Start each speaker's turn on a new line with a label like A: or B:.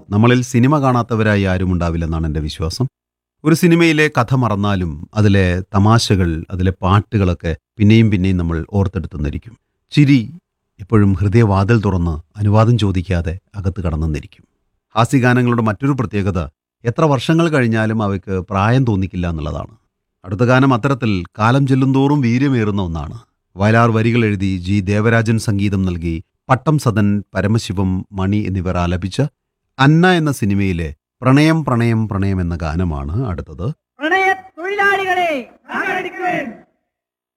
A: നമ്മളിൽ സിനിമ കാണാത്തവരായി ആരും ഉണ്ടാവില്ലെന്നാണ് എൻ്റെ വിശ്വാസം ഒരു സിനിമയിലെ കഥ മറന്നാലും അതിലെ തമാശകൾ അതിലെ പാട്ടുകളൊക്കെ പിന്നെയും പിന്നെയും നമ്മൾ ഓർത്തെടുത്തുന്നിരിക്കും ചിരി എപ്പോഴും ഹൃദയവാതിൽ തുറന്ന് അനുവാദം ചോദിക്കാതെ അകത്ത് കടന്നെന്നിരിക്കും ഹാസ്യഗാനങ്ങളുടെ മറ്റൊരു പ്രത്യേകത എത്ര വർഷങ്ങൾ കഴിഞ്ഞാലും അവയ്ക്ക് പ്രായം തോന്നിക്കില്ല എന്നുള്ളതാണ് അടുത്ത ഗാനം അത്തരത്തിൽ കാലം ചെല്ലുന്തോറും വീര്യമേറുന്ന ഒന്നാണ് വയലാർ വരികൾ എഴുതി ജി ദേവരാജൻ സംഗീതം നൽകി പട്ടം സദൻ പരമശിവം മണി എന്നിവർ ആലപിച്ച അന്ന എന്ന സിനിമയിലെ പ്രണയം പ്രണയം പ്രണയം എന്ന ഗാനമാണ് അടുത്തത്
B: പ്രണയ തൊഴിലാളികളെ സംഘടിക്കുവിൻ